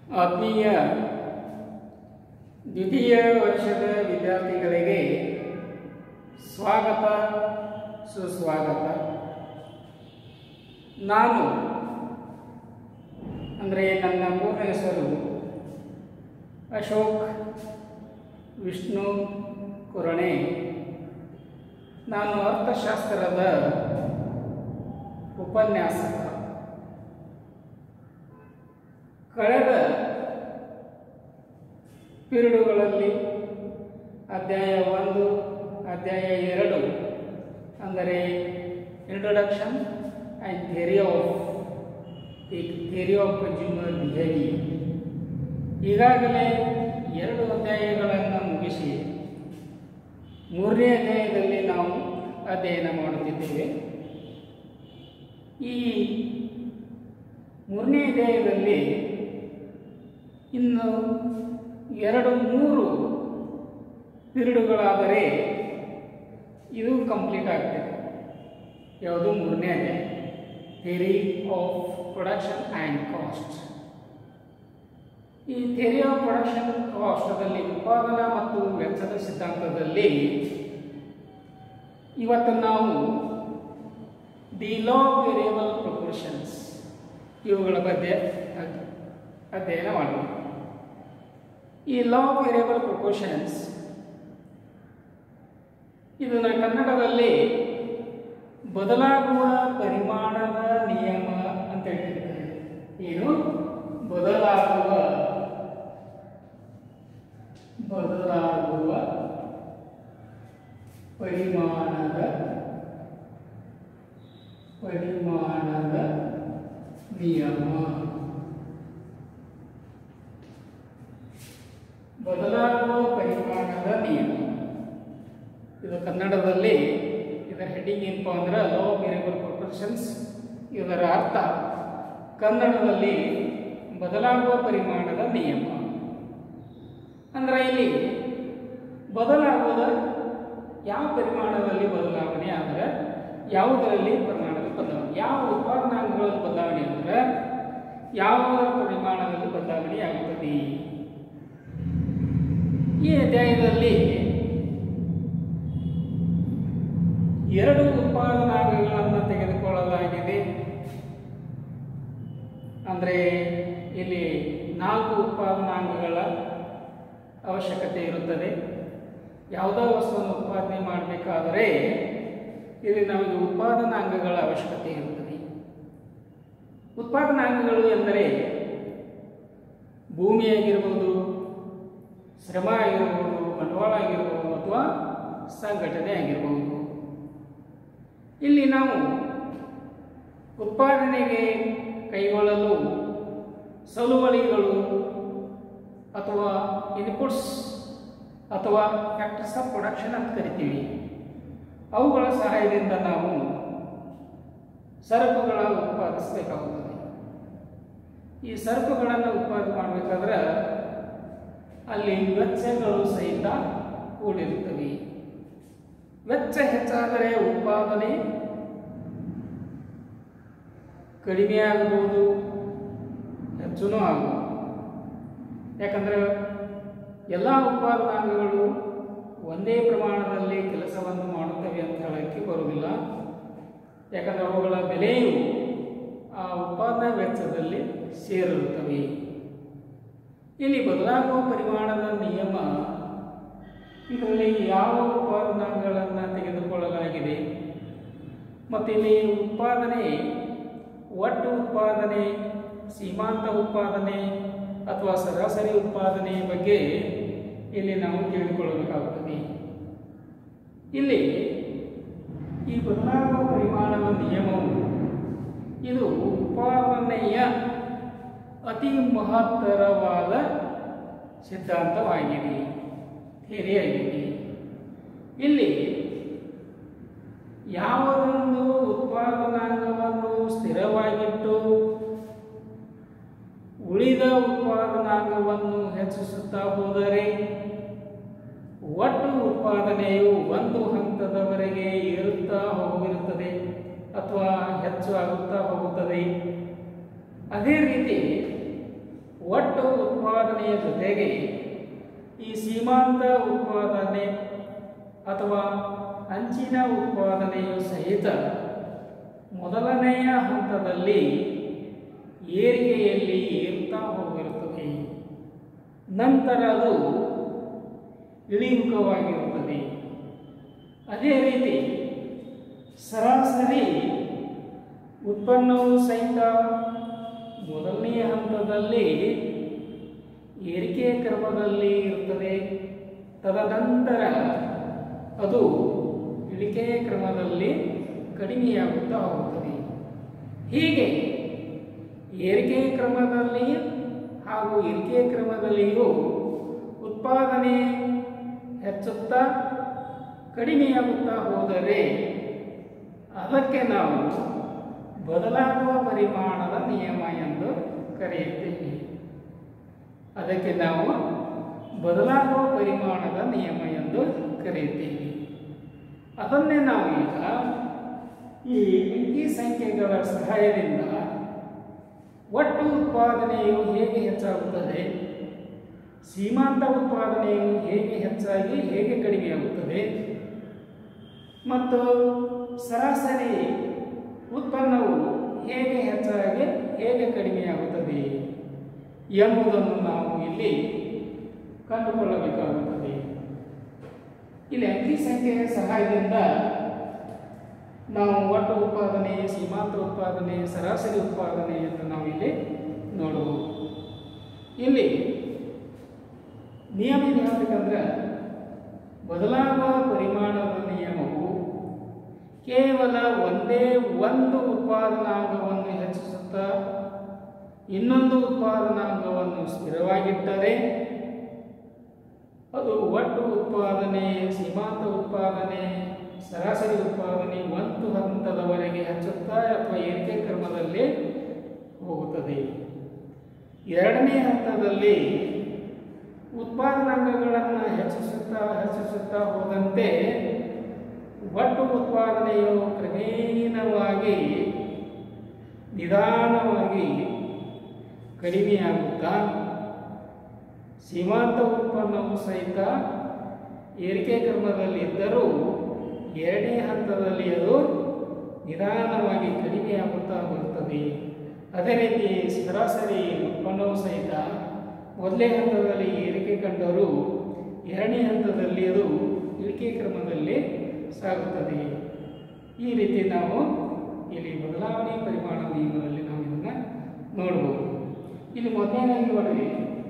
ಆತ್ಮೀಯ ದ್ವಿತೀಯ ವರ್ಷದ ವಿದ್ಯಾರ್ಥಿಗಳಿಗೆ ಸ್ವಾಗತ ಸುಸ್ವಾಗತ ನಾನು ಅಂದರೆ ನನ್ನ ಪೂರ್ಣ ಹೆಸರು ಅಶೋಕ್ ವಿಷ್ಣು ಕುರಣೆ ನಾನು ಅರ್ಥಶಾಸ್ತ್ರದ ಉಪನ್ಯಾಸಕ ಕಳೆದ ಪಿರಿಯಡುಗಳಲ್ಲಿ ಅಧ್ಯಾಯ ಒಂದು ಅಧ್ಯಾಯ ಎರಡು ಅಂದರೆ introduction and theory of the theory of consumer behaviour ಈಗಾಗಲೇ ಎರಡು ಅಧ್ಯಾಯಗಳನ್ನು ಮುಗಿಸಿ ಮೂರನೇ ಅಧ್ಯಾಯದಲ್ಲಿ ನಾವು ಅಧ್ಯಯನ ಮಾಡುತ್ತಿದ್ದೇವೆ ಈ ಮೂರನೇ ಅಧ್ಯಾಯದಲ್ಲಿ ಇನ್ನು ಎರಡು ಮೂರು ಪಿರಿಯಡುಗಳಾದರೆ ಇದು ಕಂಪ್ಲೀಟ್ ಆಗ್ತದೆ ಯಾವುದು ಮೂರನೇ ಅಧ್ಯಾಯ theory of production and cost ಈ ಥಿಯರಿ ಆಫ್ ಪ್ರೊಡಕ್ಷನ್ ಕಾಸ್ಟದಲ್ಲಿ ಉತ್ಪಾದನಾ ಮತ್ತು ವೆಚ್ಚದ ಸಿದ್ಧಾಂತದಲ್ಲಿ ಇವತ್ತು ನಾವು ದಿ ಲಾ ವೇರಿಯಬಲ್ ಪ್ರೊಪೋರ್ಷನ್ಸ್ ಇವುಗಳ ಬಗ್ಗೆ ಅದ್- ಅಧ್ಯಯನ ಮಾಡೋಣ ಈ ಲಾ ವೇರಿಯಬಲ್ ಪ್ರೊಪೋರ್ಷನ್ಸ್ ಇದನ್ನು ಕನ್ನಡದಲ್ಲಿ ಬದಲಾಗುವ ಪರಿಮಾಣದ ನಿಯಮ ಅಂತ ಹೇಳ್ತಿದ್ದಾರೆ ಏನು ಬದಲಾಗುವ ಬದಲಾಗುವ ಪರಿಮಾಣದ ಪರಿಮಾಣದ ನಿಯಮ ಬದಲಾಗುವ ಪರಿಮಾಣದ ನಿಯಮ ಇದು ಕನ್ನಡದಲ್ಲಿ ಇದರ ಹೆಡ್ಡಿಂಗ್ ಏನಪ್ಪ ಅಂದ್ರೆ ಲೋ ವೇರಿಯಬಲ್ ಪ್ರೊಪೋರ್ಷನ್ಸ್ ಇದರ ಅರ್ಥ ಕನ್ನಡದಲ್ಲಿ ಬದಲಾಗುವ ಪರಿಮಾಣದ ನಿಯಮ ಅಂದ್ರೆ ಇಲ್ಲಿ ಬದಲಾಗುವುದ ಯಾವ ಪರಿಮಾಣದಲ್ಲಿ ಬದಲಾವಣೆ ಅಂದ್ರೆ ಯಾವುದರಲ್ಲಿ ಪರಿಮಾಣದ ಬದಲಾವಣೆ ಯಾವ ಉತ್ಪಾದನಾಂಗಗಳಲ್ಲಿ ಬದಲಾವಣೆ ಅಂದ್ರೆ ಯಾವ ಪರಿಮಾಣದಲ್ಲಿ ಬದಲಾವಣೆ ಆಗುತ್ತದೆ ಈ ಅಧ್ಯಾಯದಲ್ಲಿ ಎರಡು ಉತ್ಪಾದನಾಂಗಗಳನ್ನು ತೆಗೆದುಕೊಳ್ಳಲಾಗಿದೆ ಅಂದರೆ ಇಲ್ಲಿ ನಾಲ್ಕು ಉತ್ಪಾದನಾಂಗಗಳ ಅವಶ್ಯಕತೆ ಇರುತ್ತದೆ ಯಾವುದೋ ವಸ್ತುವನ್ನು ಉತ್ಪಾದನೆ ಮಾಡಬೇಕಾದರೆ ಇಲ್ಲಿ ನಮಗೆ ಉತ್ಪಾದನಾಂಗಗಳ ಅವಶ್ಯಕತೆ ಇರುತ್ತದೆ ಉತ್ಪಾದನಾಂಗಗಳು ಎಂದರೆ ಭೂಮಿ ಆಗಿರ್ಬೋದು ಶ್ರಮ ಆಗಿರ್ಬೋದು ಬಂಡವಾಳ ಆಗಿರ್ಬೋದು ಅಥವಾ ಸಂಘಟನೆ ಆಗಿರ್ಬೋದು ಇಲ್ಲಿ ನಾವು ಉತ್ಪಾದನೆಗೆ ಕೈಗೊಳ್ಳಲು ಸಲುವಳಿಗಳು ಅಥವಾ ಇನ್ಪುಟ್ಸ್ ಅಥವಾ ಫ್ಯಾಕ್ಟರ್ಸ್ ಆಫ್ ಪ್ರೊಡಕ್ಷನ್ ಅಂತ ಕರಿತೀವಿ ಅವುಗಳ ಸಹಾಯದಿಂದ ನಾವು ಸರಕುಗಳ ಉತ್ಪಾದಿಸಬೇಕಾಗುತ್ತದೆ ಈ ಸರಕುಗಳನ್ನು ಉತ್ಪಾದನೆ ಮಾಡಬೇಕಾದ್ರೆ ಅಲ್ಲಿ ವೆಚ್ಚಗಳು ಸಹಿತ ಕೂಡಿರುತ್ತವೆ ವೆಚ್ಚ ಹೆಚ್ಚಾದರೆ ಉತ್ಪಾದನೆ ಕಡಿಮೆ ಆಗಬಹುದು ಹೆಚ್ಚೂ ಆಗಬಹುದು ಯಾಕಂದರೆ ಎಲ್ಲ ಉತ್ಪಾದನಾಂಗಗಳು ಒಂದೇ ಪ್ರಮಾಣದಲ್ಲಿ ಕೆಲಸವನ್ನು ಮಾಡುತ್ತವೆ ಅಂತ ಹೇಳೋಕ್ಕೆ ಬರುವುದಿಲ್ಲ ಯಾಕಂದರೆ ಅವುಗಳ ಬೆಲೆಯು ಆ ಉತ್ಪಾದನಾ ವೆಚ್ಚದಲ್ಲಿ ಸೇರಿರುತ್ತವೆ ಇಲ್ಲಿ ಬದಲಾಗುವ ಪರಿಮಾಣದ ನಿಯಮ ಇದರಲ್ಲಿ ಯಾವ ಉತ್ಪಾದನಾಂಗಗಳನ್ನು ತೆಗೆದುಕೊಳ್ಳಲಾಗಿದೆ ಮತ್ತು ಇಲ್ಲಿ ಉತ್ಪಾದನೆ ಒಟ್ಟು ಉತ್ಪಾದನೆ ಸೀಮಾಂತ ಉತ್ಪಾದನೆ ಅಥವಾ ಸರಾಸರಿ ಉತ್ಪಾದನೆ ಬಗ್ಗೆ ಇಲ್ಲಿ ನಾವು ತಿಳಿದುಕೊಳ್ಳಬೇಕಾಗುತ್ತದೆ ಇಲ್ಲಿ ಈ ಬದಲಾಗುವ ಪರಿಮಾಣದ ನಿಯಮವು ಇದು ಉತ್ಪಾದನೆಯ ಅತಿ ಮಹತ್ತರವಾದ ಸಿದ್ಧಾಂತವಾಗಿದೆ ಥಿಯರಿಯಾಗಿದೆ ಇಲ್ಲಿ ಯಾವುದೊಂದು ಉತ್ಪಾದನಾಂಗವನ್ನು ಸ್ಥಿರವಾಗಿಟ್ಟು ಉಳಿದ ಉತ್ಪಾದನಾಂಗವನ್ನು ಹೆಚ್ಚಿಸುತ್ತಾ ಹೋದರೆ ಒಟ್ಟು ಉತ್ಪಾದನೆಯು ಒಂದು ಹಂತದವರೆಗೆ ಏರುತ್ತಾ ಹೋಗಿರುತ್ತದೆ ಅಥವಾ ಹೆಚ್ಚು ಆಗುತ್ತಾ ಹೋಗುತ್ತದೆ ಅದೇ ರೀತಿ ಒಟ್ಟು ಉತ್ಪಾದನೆಯ ಜೊತೆಗೆ ಈ ಸೀಮಾಂತ ಉತ್ಪಾದನೆ ಅಥವಾ ಅಂಚಿನ ಉತ್ಪಾದನೆಯು ಸಹಿತ ಮೊದಲನೆಯ ಹಂತದಲ್ಲಿ ಏರಿಕೆಯಲ್ಲಿ ಏರುತ್ತಾ ಹೋಗಿರುತ್ತದೆ ನಂತರ ಅದು ಇಳಿಮುಖವಾಗಿರುತ್ತದೆ ಅದೇ ರೀತಿ ಸರಾಸರಿ ಉತ್ಪನ್ನವು ಸಹಿತ ಮೊದಲನೆಯ ಹಂತದಲ್ಲಿ ಏರಿಕೆ ಕ್ರಮದಲ್ಲಿ ಇರುತ್ತದೆ ತದನಂತರ ಅದು ಇಳಿಕೆ ಕ್ರಮದಲ್ಲಿ ಕಡಿಮೆಯಾಗುತ್ತಾ ಹೋಗುತ್ತದೆ ಹೀಗೆ ಏರಿಕೆ ಕ್ರಮದಲ್ಲಿ ಹಾಗೂ ಇಳಿಕೆ ಕ್ರಮದಲ್ಲಿಯೂ ಉತ್ಪಾದನೆ ಹೆಚ್ಚುತ್ತಾ ಕಡಿಮೆಯಾಗುತ್ತಾ ಹೋದರೆ ಅದಕ್ಕೆ ನಾವು ಬದಲಾಗುವ ಪರಿಮಾಣದ ನಿಯಮ ಎಂದು ಕರೆಯುತ್ತೇವೆ ಅದಕ್ಕೆ ನಾವು ಬದಲಾಗುವ ಪರಿಮಾಣದ ನಿಯಮ ಎಂದು ಕರೆಯುತ್ತೇವೆ ಅದನ್ನೇ ನಾವು ಈಗ ಈ ಅಂಕಿ ಸಂಖ್ಯೆಗಳ ಸಹಾಯದಿಂದ ಒಟ್ಟು ಉತ್ಪಾದನೆಯು ಹೇಗೆ ಹೆಚ್ಚಾಗುತ್ತದೆ ಸೀಮಾಂತ ಉತ್ಪಾದನೆಯು ಹೇಗೆ ಹೆಚ್ಚಾಗಿ ಹೇಗೆ ಕಡಿಮೆಯಾಗುತ್ತದೆ ಮತ್ತು ಸರಾಸರಿ ಉತ್ಪನ್ನವು ಹೇಗೆ ಹೆಚ್ಚಾಗಿ ಹೇಗೆ ಕಡಿಮೆಯಾಗುತ್ತದೆ ಎಂಬುದನ್ನು ನಾವು ಇಲ್ಲಿ ಕಂಡುಕೊಳ್ಳಬೇಕಾಗುತ್ತದೆ ಇಲ್ಲಿ ಅಂಕಿ ಸಂಖ್ಯೆಯ ಸಹಾಯದಿಂದ ನಾವು ಒಟ್ಟು ಉತ್ಪಾದನೆ ಸೀಮಾಂತ ಉತ್ಪಾದನೆ ಸರಾಸರಿ ಉತ್ಪಾದನೆ ಎಂದು ನಾವು ಇಲ್ಲಿ ನೋಡಬಹುದು ಇಲ್ಲಿ ನಿಯಮ ಏನು ಹೇಳ್ಬೇಕಂದ್ರೆ ಬದಲಾಗುವ ಪರಿಮಾಣದ ನಿಯಮವು ಕೇವಲ ಒಂದೇ ಒಂದು ಉತ್ಪಾದನಾಂಗವನ್ನು ಹೆಚ್ಚಿಸುತ್ತಾ ಇನ್ನೊಂದು ಉತ್ಪಾದನಾಂಗವನ್ನು ಸ್ಥಿರವಾಗಿಟ್ಟರೆ ಅದು ಒಟ್ಟು ಉತ್ಪಾದನೆ ಸೀಮಾಂತ ಉತ್ಪಾದನೆ ಸರಾಸರಿ ಉತ್ಪಾದನೆ ಒಂದು ಹಂತದವರೆಗೆ ಹೆಚ್ಚುತ್ತಾ ಅಥವಾ ಏರಿಕೆ ಕ್ರಮದಲ್ಲಿ ಹೋಗುತ್ತದೆ ಎರಡನೇ ಹಂತದಲ್ಲಿ ಉತ್ಪಾದನಾಂಗಗಳನ್ನು ಹೆಚ್ಚಿಸುತ್ತಾ ಹೆಚ್ಚಿಸುತ್ತಾ ಹೋದಂತೆ ಒಟ್ಟು ಉತ್ಪಾದನೆಯು ಕ್ರಮೇಣವಾಗಿ ನಿಧಾನವಾಗಿ ಕಡಿಮೆಯಾಗುತ್ತಾ ಸೀಮಾಂತ ಉತ್ಪನ್ನವು ಸಹಿತ ಏರಿಕೆ ಕ್ರಮದಲ್ಲಿದ್ದರೂ ಎರಡನೇ ಹಂತದಲ್ಲಿ ಅದು ನಿಧಾನವಾಗಿ ಕಡಿಮೆಯಾಗುತ್ತಾ ಬರುತ್ತದೆ ಅದೇ ರೀತಿ ಸರಾಸರಿ ಉತ್ಪನ್ನವು ಸಹಿತ ಮೊದಲನೇ ಹಂತದಲ್ಲಿ ಏರಿಕೆ ಕಂಡರೂ ಎರಡನೇ ಹಂತದಲ್ಲಿ ಅದು ಇಳಿಕೆ ಕ್ರಮದಲ್ಲಿ ಸಾಗುತ್ತದೆ ಈ ರೀತಿ ನಾವು ಇಲ್ಲಿ ಬದಲಾವಣೆ ಪರಿಮಾಣ ನಿಯಮದಲ್ಲಿ ನಾವು ಇದನ್ನು ನೋಡಬಹುದು ಇಲ್ಲಿ ಮೊದಲನೇದಾಗಿ ನೋಡ್ರಿ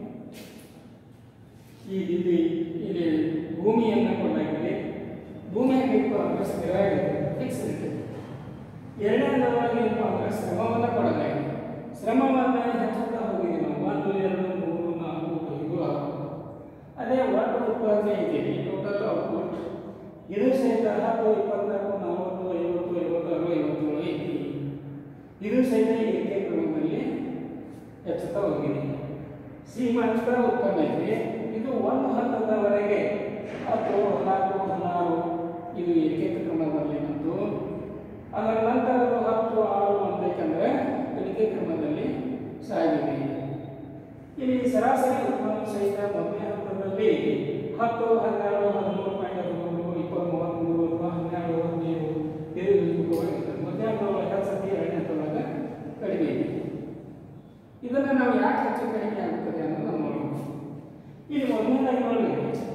ಈ ಇಲ್ಲಿ ಇಲ್ಲಿ ಭೂಮಿಯನ್ನು ಕೊಡಲಾಗಿದೆ ಭೂಮಿ ಹೇಗಿತ್ತು ಅಂದ್ರೆ ಸ್ಥಿರ ಆಗಿದೆ ಫಿಕ್ಸ್ ಇರ್ತದೆ ಎರಡನೇ ಹಂತವಾಗಿ ಏನಪ್ಪ ಅಂದ್ರೆ ಶ್ರಮವನ್ನು ಕೊಡಲಾಗಿದೆ ಶ್ರಮವನ್ನು ಹೆಚ್ಚುತ್ತಾ ಹೋಗಿದ್ದೀವಿ ನಾವು ಒಂದು ಎರಡು ಮೂರು ನಾಲ್ಕು ಐದು ಆರು ಅದೇ ಒಟ್ಟು ಉತ್ಪಾದನೆ ಇದೆ ಟೋಟಲ್ ಔಟ್ಪುಟ್ ಇದು ಸಹಿತ ಹತ್ತು ಇಪ್ಪತ್ನಾಲ್ಕು ನಲವತ್ತು ಐವತ್ತು ಐವತ್ತಾರು ಐವತ್ತೇಳು ಐತಿ ಇದು ಸಹಿತ ಏರಿಕೆ ಕ್ರಮದಲ್ಲಿ ಹೆಚ್ಚುತ್ತಾ ಹೋಗಿದೆ ಸೀಮಾಂತ ಉತ್ಪನ್ನ ಇದೆ ಇದು ಒಂದು ಹಂತದವರೆಗೆ ಹತ್ತು ಹದಿನಾಲ್ಕು ಹದಿನಾರು ಇದು ಏಕೈಕ ಕ್ರಮದಲ್ಲಿ ಬಂತು ಅದರ ನಂತರ ಅದು ಹತ್ತು ಆರು ಅಂತೇಕಂದ್ರೆ ಇಳಿಕೆ ಕ್ರಮದಲ್ಲಿ ಸಾಗಿದೆ ಇಲ್ಲಿ ಸರಾಸರಿ ಉತ್ಪನ್ನ ಸಹಿತ ಮೊದಲನೇ ಹಂತದಲ್ಲಿ ಹತ್ತು ಹನ್ನೆರಡು ಹದಿಮೂರು ಪಾಯಿಂಟ್ ಹದಿಮೂರು ಇಪ್ಪತ್ತು ಮೂವತ್ತ್ಮೂರು ಅಥವಾ ಹನ್ನೆರಡು ಹದಿನೈದು ಇದು ಇಳಿಮುಖವಾಗಿರ್ತದೆ ಮೊದಲನೇ ಹಂತದೊಳಗೆ ಹೆಚ್ಚು ಸತಿ ಎರಡನೇ ಹಂತದೊಳಗೆ ಕಡಿಮೆ ಇದೆ ಇದನ್ನು ನಾವು ಯಾಕೆ ಹೆಚ್ಚು ಕಡಿಮೆ ಆಗುತ್ತದೆ ಅನ್ನೋದು ನಾವು ನೋಡೋಣ ಇಲ್ಲಿ ಮೊದಲನೇದಾಗಿ ನೋಡಿ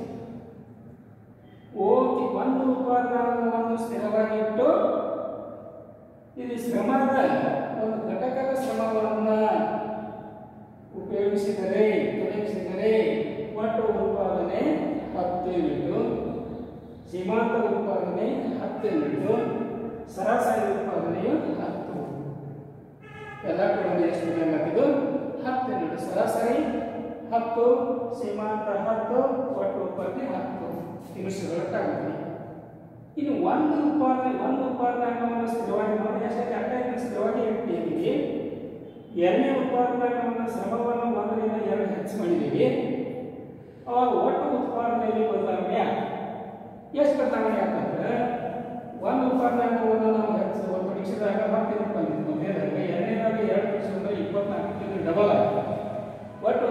ಓಕೆ ಒಂದು ಉತ್ಪಾದನಾಂಗವನ್ನು ಸ್ಥಿರವಾಗಿ ಇಟ್ಟು ಇಲ್ಲಿ ಶ್ರಮದ ಒಂದು ಘಟಕದ ಶ್ರಮವನ್ನು ಉಪಯೋಗಿಸಿದರೆ ತೊಡಗಿಸಿದರೆ ಒಟ್ಟು ಉತ್ಪಾದನೆ ಹತ್ತು ಯೂನಿಟು ಸೀಮಾಂತ ಉತ್ಪಾದನೆ ಹತ್ತು ಯೂನಿಟು ಸರಾಸರಿ ಉತ್ಪಾದನೆಯು ಹತ್ತು ಎಲ್ಲ ಕಡೆ ಎಷ್ಟು ಬೇಕಾಗಿದ್ದು ಹತ್ತು ಯೂನಿಟ್ ಸರಾಸರಿ ಹತ್ತು ಸೀಮಾಂತ ಹತ್ತು ಒಟ್ಟು ಉತ್ಪತ್ತಿ ಹತ್ತು ನಿಮಿಷಗಳಷ್ಟಾಗುತ್ತೆ ಇನ್ನು ಒಂದು ಉತ್ಪಾದನೆ ಒಂದು ಉತ್ಪಾದನಾಂಗವನ್ನು ಸ್ಥಿರವಾಗಿ ಮಾಡಿ ಅಷ್ಟೇ ಅಟ್ಟಾಗಿ ಸ್ಥಿರವಾಗಿ ಇಟ್ಟಿದ್ದೀವಿ ಎರಡನೇ ಉತ್ಪಾದನಾಂಗವನ್ನು ಶ್ರಮವನ್ನು ಒಂದರಿಂದ ಎರಡು ಹೆಚ್ಚು ಮಾಡಿದ್ದೀವಿ ಅವಾಗ ಒಟ್ಟು ಉತ್ಪಾದನೆಯಲ್ಲಿ ಬದಲಾವಣೆ ಆಗುತ್ತೆ. ಎಷ್ಟು ಬದಲಾವಣೆ ಆಗ್ತಂದ್ರೆ ಒಂದು ಉತ್ಪಾದನಾಂಗವನ್ನು ನಾವು ಹೆಚ್ಚು ಪರೀಕ್ಷಿಸಿದಾಗ ಹತ್ತು ಬಂದಿತ್ತು ಮೊದಲನೇದಾಗ ಎರಡನೇದಾಗ ಎರಡು ಪರೀಕ್ಷೆ ಇಪ್ಪತ್ನಾಲ್ಕು ಡಬಲ್ ಆಗುತ್ತೆ ಒಟ್ಟು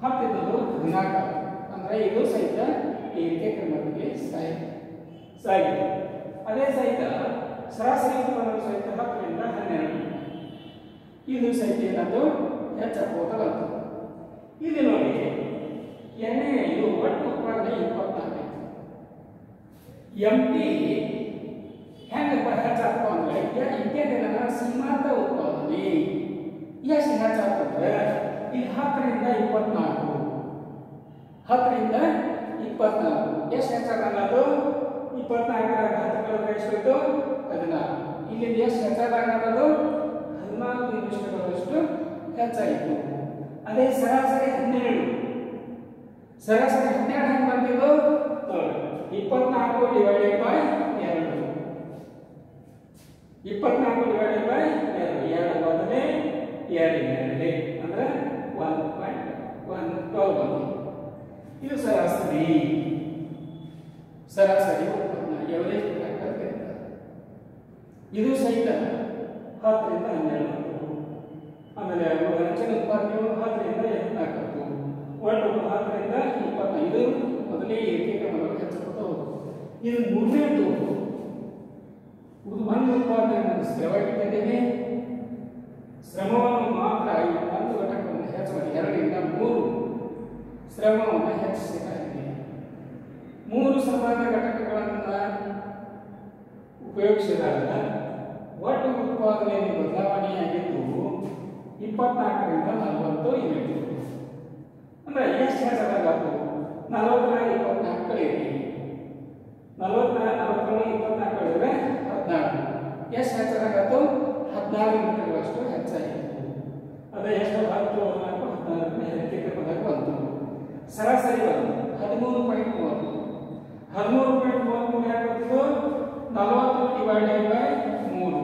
ಹತ್ತಿದ್ದು ಹದಿನಾಲ್ಕು ಅಂದ್ರೆ ಇದು ಸಹಿತ ಏರಿಕೆ ಕ್ರಮದಲ್ಲಿ ಸಾಯಿ ಸಾಗಿದೆ ಅದೇ ಸಹಿತ ಸರಾಸರಿ ಉತ್ಪನ್ನವು ಸಹಿತ ಹತ್ತರಿಂದ ಹನ್ನೆರಡು ಇದು ಸಹಿತ ಏನಾದ್ರು ಹೆಚ್ಚಾಕೋತ ಬಂತು ಇದು ನೋಡಿ ಎಣ್ಣೆ ಇದು ಒಟ್ಟು ಉತ್ಪಾದನೆ ಇಪ್ಪತ್ನಾಲ್ಕು ಎಂ ಪಿ ಹೆಂಗಪ್ಪ ಹೆಚ್ಚಾಗ್ತವ ಅಂದ್ರೆ ಇತ್ಯಾದಿನ ಸೀಮಾಂತ ಉತ್ಪಾದನೆ ಎಷ್ಟು ಹೆಚ್ಚಾಗ್ತದೆ ಇದು ಹತ್ತರಿಂದ ಇಪ್ಪತ್ನಾಲ್ಕು ಹತ್ತರಿಂದ ಇಪ್ಪತ್ನಾಲ್ಕು ಎಷ್ಟು ಹೆಚ್ಚಾಗಲ್ಲ ಅದು ಇಪ್ಪತ್ನಾಲ್ಕರಾಗ ಹತ್ತು ಕಳೆದ್ರೆ ಎಷ್ಟಾಯ್ತು ಹದಿನಾಲ್ಕು ಇಲ್ಲಿಂದ ಎಷ್ಟು ಹೆಚ್ಚಾದಾಗ ಅದು ಹದಿನಾಲ್ಕು ನಿಮಿಷಗಳಷ್ಟು ಹೆಚ್ಚಾಯಿತು ಅದೇ ಸರಾಸರಿ ಹನ್ನೆರಡು ಸರಾಸರಿ ಹನ್ನೆರಡು ಹೆಂಗೆ ಬಂದಿದ್ದು ನೋಡಿ ಇಪ್ಪತ್ನಾಲ್ಕು ಡಿವೈಡೆಡ್ ಬೈ ಎರಡು ಇಪ್ಪತ್ನಾಲ್ಕು ಡಿವೈಡೆಡ್ ಬೈ ಎರಡು ಎರಡು ಬಂದರೆ ಎರಡು ಎರಡೇ ಅಂದ್ರೆ ಒನ್ ಪಾಯಿಂಟ್ ಒನ್ ಟ್ವೆಲ್ ಬಂದು ಇದು ಸರಾಸರಿ ಸರಾಸರಿ ಉತ್ಪನ್ನ ಎವರೇಜ್ ಪ್ರೊಡಕ್ಟ್ ಅಂತ ಇದು ಸಹಿತ ಹತ್ತರಿಂದ ಹನ್ನೆರಡು ಆಮೇಲೆ ಅಂಚಿನ ಉತ್ಪಾದನೆಯು ಹತ್ತರಿಂದ ಹದಿನಾಲ್ಕು ಒಟ್ಟು ಹತ್ತರಿಂದ ಇಪ್ಪತ್ತೈದು ಮೊದಲೇ ಏರಿಕೆ ಕ್ರಮಗಳು ಹೆಚ್ಚುತ್ತಾ ಹೋಗುತ್ತೆ ಇದು ಮೂರನೇದು ಇದು ಒಂದು ಉತ್ಪಾದನೆ ಸ್ಥಿರವಾಗಿದ್ದೇನೆ ಶ್ರಮವನ್ನು ಮಾತ್ರ ಈ ಒಂದು ಘಟಕವನ್ನು ಹೆಚ್ಚು ಮಾಡಿ ಎರಡರಿಂದ ಮೂರು ಶ್ರಮವನ್ನು ಹೆಚ್ಚಿಸಿದ್ದಾರೆ ಮೂರು ಶ್ರಮದ ಘಟಕಗಳನ್ನು ಉಪಯೋಗಿಸಿದಾಗ ಒಟ್ಟು ಉತ್ಪಾದನೆಯಲ್ಲಿ ಬದಲಾವಣೆಯಾಗಿದ್ದು ಇಪ್ಪತ್ನಾಲ್ಕರಿಂದ ನಲವತ್ತು ಯೂನಿಟ್ ಅಂದ್ರೆ ಎಷ್ಟು ಹೆಚ್ಚಾಗತ್ತು ನಲವತ್ತರಾಗ ಇಪ್ಪತ್ನಾಲ್ಕು ಕಳೆಯಿರಿ ನಲವತ್ತರಾಗ ನಲವತ್ತರಲ್ಲಿ ಇಪ್ಪತ್ನಾಲ್ಕು ಕಳೆದ್ರೆ ಹದಿನಾಲ್ಕು ಎಷ್ಟು ಹೆಚ್ಚಾಗತ್ತು ಹದಿನಾರು ಯೂನಿಟ್ಗಳಷ್ಟು ಹೆಚ್ಚಾಯಿತು ಅದೇ ಎಷ್ಟು ಹತ್ತು ಹದಿನಾಲ್ಕು ಹದಿನಾಲ್ಕನೇ ಹೆಚ್ಚಿಗೆ ಪದಕ ಬಂತು ಸರಾಸರಿ ಬಂತು ಹದಿಮೂರು ಪಾಯಿಂಟ್ ಮೂವತ್ತು ಹದಿಮೂರು ಪಾಯಿಂಟ್ ಮೂವತ್ತ್ಮೂರು ಯಾಕೆ ಬರ್ತಿದ್ದು ನಲವತ್ತು ಡಿವೈಡೆಡ್ ಬೈ ಮೂರು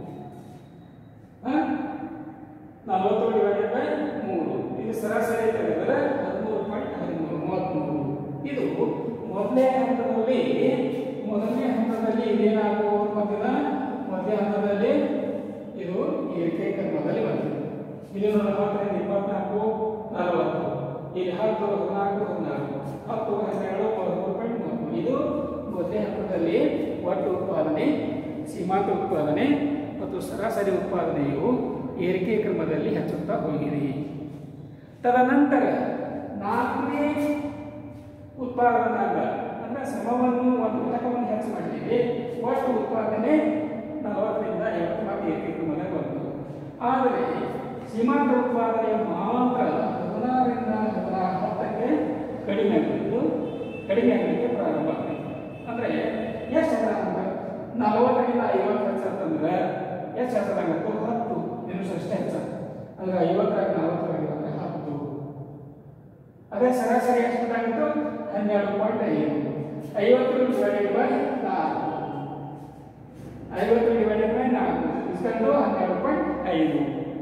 ನಲವತ್ತು ಡಿವೈಡೆಡ್ ಬೈ ಮೂರು ಇದು ಸರಾಸರಿ ತೆಗೆದರೆ ಹದಿಮೂರು ಪಾಯಿಂಟ್ ಹದಿಮೂರು ಮೂವತ್ತ್ಮೂರು ಇದು ಮೊದಲನೇ ಹಂತದಲ್ಲಿ ಮೊದಲನೇ ಹಂತದಲ್ಲಿ ಇದೇನಾಗುವುದು ಬಂದಿಲ್ಲ ಮೊದಲನೇ ಹಂತದಲ್ಲಿ ಇದು ಏರಿಕೆ ಕ್ರಮದಲ್ಲಿ ಬಂದಿದೆ ಇಲ್ಲಿ ನೋಡಿ ಹತ್ತರಿಂದ ಇಪ್ಪತ್ನಾಲ್ಕು ನಲವತ್ತು ಇಲ್ಲಿ ಹತ್ತು ಹದಿನಾಲ್ಕು ಹದಿನಾಲ್ಕು ಹತ್ತು ಹನ್ನೆರಡು ಮೂವತ್ತು ಪಾಯಿಂಟ್ ಮೂವತ್ತು ಇದು ಮೊದಲನೇ ಹಂತದಲ್ಲಿ ಒಟ್ಟು ಉತ್ಪಾದನೆ ಸೀಮಾಂತ ಉತ್ಪಾದನೆ ಮತ್ತು ಸರಾಸರಿ ಉತ್ಪಾದನೆಯು ಏರಿಕೆ ಕ್ರಮದಲ್ಲಿ ಹೆಚ್ಚುತ್ತಾ ಹೋಗಿದೆ ತದನಂತರ ನಾಲ್ಕನೇ ಉತ್ಪಾದನಾಂಗ ಅಂದ್ರೆ ಶ್ರಮವನ್ನು ಒಂದು ಘಟಕವನ್ನು ಹೆಚ್ಚು ಮಾಡಿದ್ದೀವಿ ಒಟ್ಟು ಉತ್ಪಾದನೆ ನಲವತ್ತರಿಂದ ಐವತ್ತು ಮತ್ತು ಏರಿಕೆ ಕ್ರಮದಲ್ಲಿ ಬಂತು ಆದರೆ ಸೀಮಾಂತ ಉತ್ಪಾದನೆ ಮಾತ್ರ ಹದಿನಾರರಿಂದ ಹದಿನಾರು ಹತ್ತಕ್ಕೆ ಕಡಿಮೆ ಆಗಲಿದ್ದು ಕಡಿಮೆ ಆಗಲಿಕ್ಕೆ ಪ್ರಾರಂಭ ಆಗ್ತದೆ ಅಂದರೆ ಎಷ್ಟು ಹೆಚ್ಚಾಗ ನಲವತ್ತರಿಂದ ಐವತ್ತು ಹೆಚ್ಚಾತಂದ್ರೆ ಎಷ್ಟು ಹೆಚ್ಚಾಗತ್ತು ಹತ್ತು ನಿಮಿಷ ಅಷ್ಟೇ ಹೆಚ್ಚ ಅಂದ್ರೆ ಐವತ್ತರಾಗ ನಲವತ್ತರಾಗ ಅಂದರೆ ಹತ್ತು ಅದೇ ಸರಾಸರಿ ಎಷ್ಟಾಗಿತ್ತು ಹನ್ನೆರಡು ಪಾಯಿಂಟ್ ಐದು ಐವತ್ತು ಡಿವೈಡೆಡ್ ಬೈ ನಾಲ್ಕು ಐವತ್ತು ಡಿವೈಡೆಡ್ ಬೈ ನಾಲ್ಕು ಇಸ್ಕೊಂಡು ಹನ್ನೆರಡು ಪಾಯಿಂಟ್ ಐದು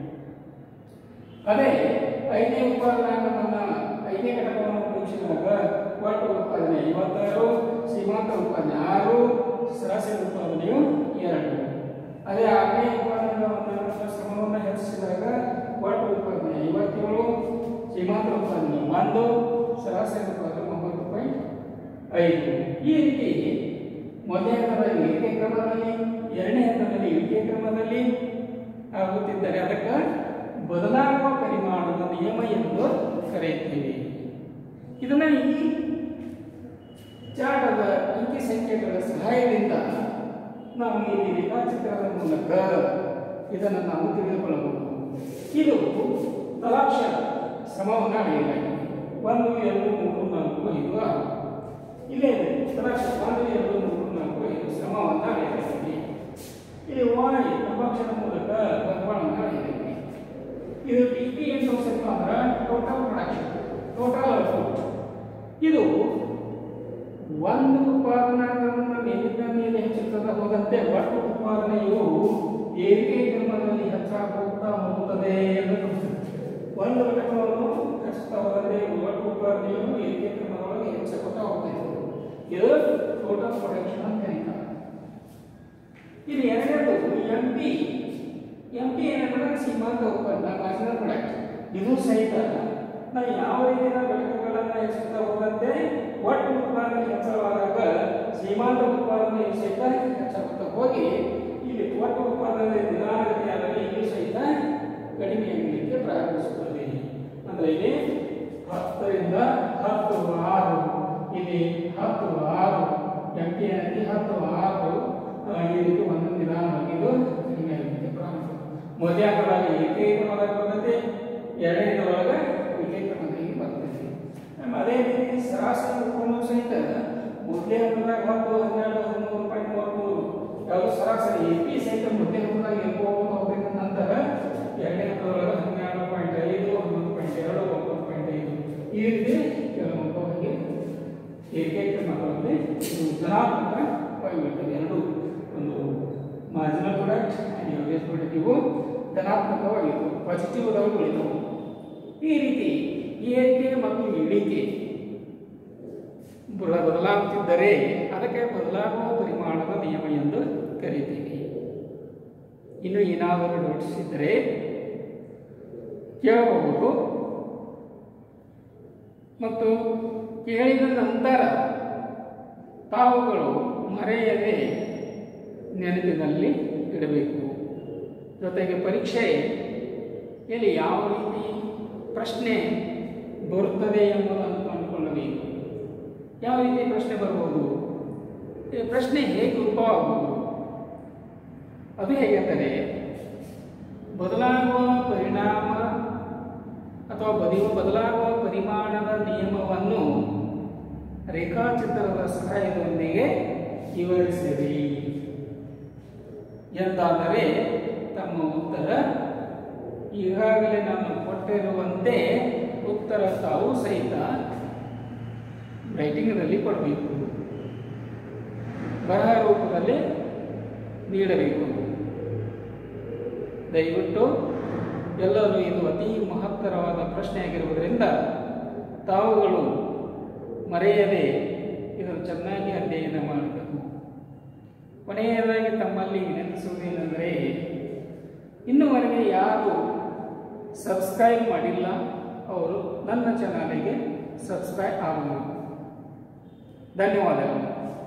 ಅದೇ ಐದನೇ ಉತ್ಪಾದನಾಂಗವನ್ನು ಐದನೇ ಘಟಕವನ್ನು ಉಪಯೋಗಿಸಿದಾಗ ಒಟ್ಟು ಉತ್ಪಾದನೆ ಐವತ್ತಾರು ಸೀಮಾಂತ ಉತ್ಪಾದನೆ ಆರು ಸರಾಸರಿ ಉತ್ಪಾದನೆಯು ಎರಡು ಅದೇ ಆರನೇ ಉತ್ಪಾದನೆಯನ್ನು ಶ್ರಮವನ್ನು ಹೆಚ್ಚಿಸಿದಾಗ ಒಟ್ಟು ಉತ್ಪಾದನೆ ಐವತ್ತೇಳು ಸೀಮಾಂತ ಉತ್ಪಾದನೆ ಒಂದು ಸರಾಸರಿ ಉತ್ಪಾದನೆ ಒಂಬತ್ತು ಪಾಯಿಂಟ್ ಐದು ಈ ರೀತಿ ಮೊದಲನೇ ಹಂತದಲ್ಲಿ ಇಳಿಕೆ ಕ್ರಮದಲ್ಲಿ ಎರಡನೇ ಹಂತದಲ್ಲಿ ಇಳಿಕೆ ಕ್ರಮದಲ್ಲಿ ಆಗುತ್ತಿದ್ದರೆ ಅದಕ್ಕೆ ಬದಲಾಗುವ ಪರಿಮಾಣದ ನಿಯಮ ಎಂದು ಕರೆಯುತ್ತೇವೆ ಇದನ್ನ ಈ ಚಾಟದ ಅಂಕಿ ಸಂಖ್ಯೆಗಳ ಸಹಾಯದಿಂದ ನಾವು ಈ ರೇಖಾಚಿತ್ರದ ಮೂಲಕ ಇದನ್ನು ನಾವು ತಿಳಿದುಕೊಳ್ಳಬಹುದು ಇದು ತಲಾಕ್ಷರ ಶ್ರಮವನ್ನು ಅಳೆಯಲಾಗಿದೆ ಒಂದು ಎರಡು ಮೂರು ನಾಲ್ಕು ಐದು ಆರು ಇಲ್ಲೇ ಇದೆ ತಲಾಕ್ಷರ ಒಂದು ಎರಡು ಮೂರು ನಾಲ್ಕು ಐದು ಶ್ರಮವನ್ನು ಅಳೆಯಲಾಗಿದೆ ಇಲ್ಲಿ ವಾಯ್ ತಲಾಕ್ಷರ ಮೂಲಕ ಬಂಡವಾಳವನ್ನು ಅಳೆಯಲಾಗಿದೆ ಇದು ಟಿ ಪಿ ಏನು ತೋರಿಸಪ್ಪ ಅಂದ್ರೆ ಟೋಟಲ್ ಪ್ರೊಡಕ್ಷನ್ ಟೋಟಲ್ ಔಟ್ಪುಟ್ ಇದು ಒಂದು ಉತ್ಪಾದನಾಂಗವನ್ನು ಮೇಲಿಂದ ಮೇಲೆ ಹೆಚ್ಚುತ್ತಾ ಹೋದಂತೆ ಒಟ್ಟು ಉತ್ಪಾದನೆಯು ಏರಿಕೆ ಕ್ರಮದಲ್ಲಿ ಹೆಚ್ಚಾಗುತ್ತಾ ಹೋಗುತ್ತದೆ ಎಂದು ತೋರಿಸುತ್ತದೆ ಒಂದು ಘಟಕವನ್ನು ಹೆಚ್ಚುತ್ತಾ ಹೋದಂತೆ ಒಟ್ಟು ಉತ್ಪಾದನೆಯು ಏರಿಕೆ ಕ್ರಮದೊಳಗೆ ಹೆಚ್ಚಾಗುತ್ತಾ ಹೋಗ್ತದೆ ಇದು ಟೋಟಲ್ ಪ್ರೊಡಕ್ಷನ್ ಅಂತ ಕರೀತಾರೆ ಇದು ಎರಡನೇದು ಎಂ ಪಿ ಎಂ ಪಿ ಏನಂದ್ರೆ ಸೀಮಾಂತ ಉತ್ಪನ್ನ ಮಾರ್ಜಿನಲ್ ಪ್ರಾಡಕ್ಟ್ ಇದು ಸಹಿತ ನಾವು ಯಾವ ರೀತಿಯ ಘಟಕಗಳನ್ನು ಹೆಚ್ಚುತ್ತಾ ಹೋದಂತೆ ಒಟ್ಟು ಉತ್ಪಾದನೆ ಹೆಚ್ಚಳವಾದಾಗ ಸೀಮಾಂತ ಉತ್ಪಾದನೆ ಸಹಿತ ಹೆಚ್ಚಾಗುತ್ತಾ ಹೋಗಿ ಇಲ್ಲಿ ಒಟ್ಟು ಉತ್ಪಾದನೆ ನಿಧಾನಗತಿಯಾದಲ್ಲಿ ಇದು ಸಹಿತ ಕಡಿಮೆಯಾಗಲಿಕ್ಕೆ ಪ್ರಾರಂಭಿಸುತ್ತದೆ ಅಂದ್ರೆ ಇಲ್ಲಿ ಹತ್ತರಿಂದ ಹತ್ತು ಆರು ಇಲ್ಲಿ ಹತ್ತು ಆರು ಎಂಟಿ ಆಗಿ ಹತ್ತು ಆರು ಆ, ಈ ರೀತಿ ಒಂದು ನಿಧಾನವಾಗಿ ಇದು ಕಡಿಮೆ ಆಗಲಿಕ್ಕೆ ಪ್ರಾರಂಭ ಮೊದಲನೇದಾಗಿ ಏಕೈಕವಾಗಿ ಬರ್ತದೆ ಎರಡನೇದೊಳಗೆ ವಿಕೇಕವಾಗಿ ಬರ್ತದೆ ನಮ್ಮ ಅದೇ ರೀತಿ ಸರಾಸರಿ ಉತ್ಪನ್ನ ಸಹಿತ ಮೊದಲೇ ಹಂತದಾಗ ಹತ್ತು ಹನ್ನೆರಡು ಹದಿಮೂರು ಪಾಯಿಂಟ್ ಮೂವತ್ಮೂರು ಯಾವುದು ಸರಾಸರಿ ಎ ಪಿ ಸಹಿತ ಮೊದಲೇ ಹಂತದಾಗ ಎಂಬತ್ತು ಹೋಗ್ಬೇಕು ನಂತರ ಎರಡನೇ ಹಂತದೊಳಗೆ ಹನ್ನೆರಡು ಪಾಯಿಂಟ್ ಐದು ಹನ್ನೊಂದು ಪಾಯಿಂಟ್ ಎರಡು ಒಂಬತ್ತು ಪಾಯಿಂಟ್ ಐದು ಈ ರೀತಿ ಕೆಲವೊಂದು ಏಕೈಕ ಮಕ್ಕಳಲ್ಲಿ ಇದು ಧನಾತ್ಮಕವಾಗಿ ಬರ್ತದೆ ಎರಡು ಒಂದು ಮಾರ್ಜಿನಲ್ ಪ್ರಾಡಕ್ಟ್ ಎವರೇಜ್ ಪ್ರಾಡಕ್ಟ್ ಇವು ಧನಾತ್ಮಕವಾಗಿರ್ತವೆ ಪಾಸಿಟಿವ್ ಅದಾವು ಉಳಿದವು ಈ ರೀತಿ ಏರಿಕೆ ಮತ್ತು ಇಳಿಕೆ ಬುಡ- ಬದಲಾಗುತ್ತಿದ್ದರೆ ಅದಕ್ಕೆ ಬದಲಾಗುವ ಪರಿಮಾಣದ ನಿಯಮ ಎಂದು ಕರೀತೀವಿ ಇನ್ನು ಏನಾದರೂ ಡೌಟ್ಸ್ ಇದ್ದರೆ ಕೇಳಬಹುದು ಮತ್ತು ಕೇಳಿದ ನಂತರ ತಾವುಗಳು ಮರೆಯದೆ ನೆನಪಿನಲ್ಲಿ ಇಡಬೇಕು ಜೊತೆಗೆ ಪರೀಕ್ಷೆಯಲ್ಲಿ ಯಾವ ರೀತಿ ಪ್ರಶ್ನೆ ಬರುತ್ತದೆ ಎಂಬುದನ್ನು ಕಂಡುಕೊಳ್ಳಬೇಕು ಯಾವ ರೀತಿ ಪ್ರಶ್ನೆ ಬರ್ಬೋದು ಈ ಪ್ರಶ್ನೆ ಹೇಗೆ ರೂಪವಾಗುವುದು ಅದು ಹೇಗೆಂದರೆ ಬದಲಾಗುವ ಪರಿಣಾಮ ಅಥವಾ ಬದಿಯುವ ಬದಲಾಗುವ ಪರಿಮಾಣದ ನಿಯಮವನ್ನು ರೇಖಾಚಿತ್ರದ ಸಹಾಯದೊಂದಿಗೆ ವಿವರಿಸಿರಿ ಎಂದಾದರೆ ತಮ್ಮ ಉತ್ತರ ಈಗಾಗಲೇ ನಾನು ಕೊಟ್ಟಿರುವಂತೆ ಉತ್ತರ ತಾವು ಸಹಿತ ರೈಟಿಂಗ್ನಲ್ಲಿ ಕೊಡಬೇಕು ಬರಹ ರೂಪದಲ್ಲಿ ನೀಡಬೇಕು ದಯವಿಟ್ಟು ಎಲ್ಲರೂ ಇದು ಅತಿ ಮಹತ್ತರವಾದ ಪ್ರಶ್ನೆ ಆಗಿರುವುದರಿಂದ ತಾವುಗಳು ಮರೆಯದೆ ಇದನ್ನು ಚೆನ್ನಾಗಿ ಅಧ್ಯಯನ ಮಾಡಬೇಕು ಕೊನೆಯದಾಗಿ ತಮ್ಮಲ್ಲಿ ವಿನಂತಿಸುವುದೇನೆಂದರೆ ಇನ್ನುವರೆಗೆ ಯಾರು ಸಬ್ಸ್ಕ್ರೈಬ್ ಮಾಡಿಲ್ಲ ಅವರು ನನ್ನ ಚಾನಲಿಗೆ ಸಬ್ಸ್ಕ್ರೈಬ್ ಆಗಬೇಕು ಧನ್ಯವಾದಗಳು